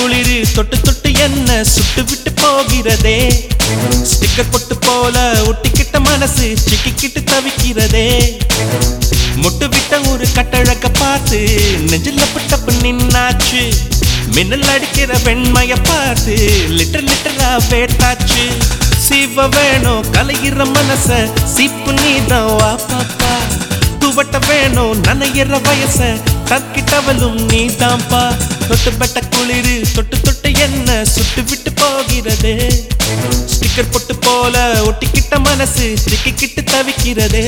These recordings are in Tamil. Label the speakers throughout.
Speaker 1: குளிரு தொட்டு தொட்டு என்ன சுட்டு விட்டு போகிறதே ஸ்டிக்கர் பொட்டு போல ஒட்டிக்கிட்ட மனசு சிக்கிக்கிட்டு தவிக்கிறதே முட்டு விட்ட ஒரு கட்டழக பார்த்து நெஞ்சில புட்டப்பு நின்னாச்சு மின்னல் அடிக்கிற வெண்மைய பார்த்து லிட்டர் லிட்டரா வேட்டாச்சு சிவ வேணும் கலையிற மனச சிப்பு நீதான் வா பாப்பா துவட்ட வேணும் நனையிற வயச தக்கிட்டவளும் நீதான்பா தொட்டு பெட்ட குளிரு தொட்டு தொட்டு என்ன சுட்டு விட்டு போகிறதே ஸ்டிக்கர் பொட்டு போல ஒட்டிக்கிட்ட மனசு சிக்கிக்கிட்டு தவிக்கிறதே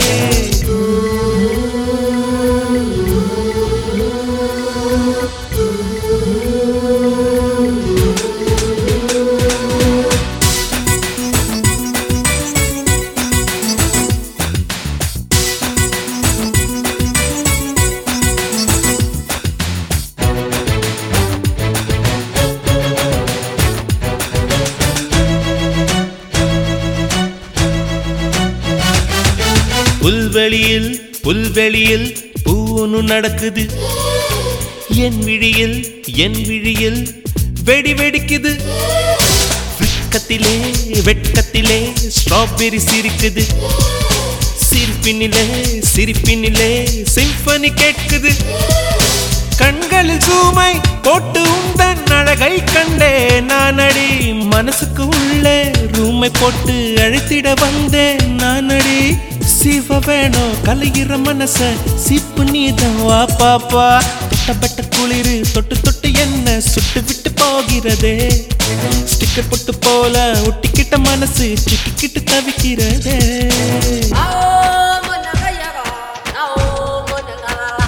Speaker 1: புல்வெளியில் புல்வெளியில் பூனு நடக்குது என் விழியில் என் விழியில் வெடி வெடிக்குது வெட்கத்திலே வெட்கத்திலே ஸ்ட்ராபெரி சிரிக்குது சிரிப்பினிலே சிரிப்பினிலே சிம்பனி கேட்குது கண்களில் சூமை போட்டு உந்தன் அழகை கண்டே நானடி மனசுக்கு உள்ளே ரூமை போட்டு அழைத்திட வந்தேன் நானடி சிவ வேணும் கலையிற மனச சிப்பு நீதான் வா பாப்பா தொட்டப்பட்ட குளிரு தொட்டு தொட்டு என்ன சுட்டு விட்டு போகிறதே ஸ்டிக்கர் பொட்டு போல ஒட்டிக்கிட்ட மனசு சிக்கிக்கிட்டு தவிக்கிறதே
Speaker 2: 나오면 나가야가 나오면 나가라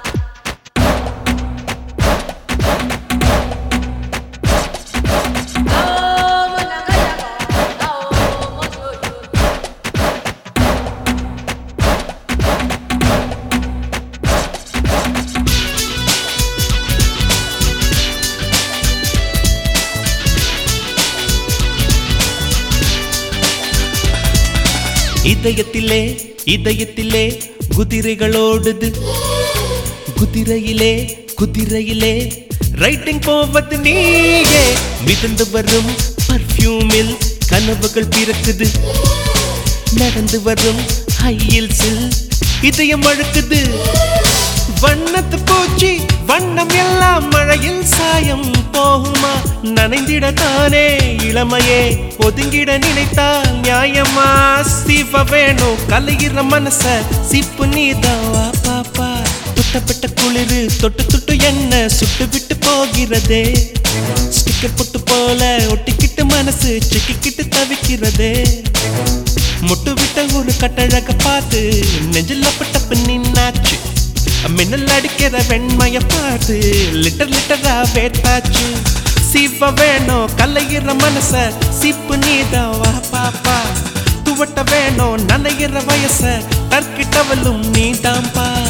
Speaker 2: 나오면 나가야가 나오면 저저
Speaker 1: இதயத்திலே இதயத்திலே குதிரைகள் ஓடுது குதிரையிலே குதிரையிலே ரைட்டிங் போவது நீயே மிதந்து வரும் பர்ஃப்யூமில் கனவுகள் பிறக்குது நடந்து வரும் ஹையில்ஸில் இதயம் அழுக்குது வண்ணத்து பூச்சி வண்ணம் எல்லாம் மழையில் சாயம் போகுமா நனைந்திட தானே இளமையே ஒதுங்கிட நினைத்தால் நியாயமா சிவ வேணும் கலையிற மனச சிப்பு நீதாவா பாப்பா புட்டப்பட்ட குளிரு தொட்டு தொட்டு என்ன சுட்டு விட்டு போகிறதே ஸ்டிக்கர் பொட்டு போல ஒட்டிக்கிட்டு மனசு சிக்கிக்கிட்டு தவிக்கிறதே முட்டு விட்ட ஒரு கட்டழக பார்த்து நெஞ்சில் பட்டப்பு நின்னாச்சு மின்னல் அடிக்கிற வெண்மைய பார்த்து லிட்டர் லிட்டரா வேட்டாச்சு சிவ வேணும் கலையிற மனச சிப்பு நீதான் வா பாப்பா துவட்ட வேணும் நனையிற வயச தற்கிட்டவளும் நீதான்பா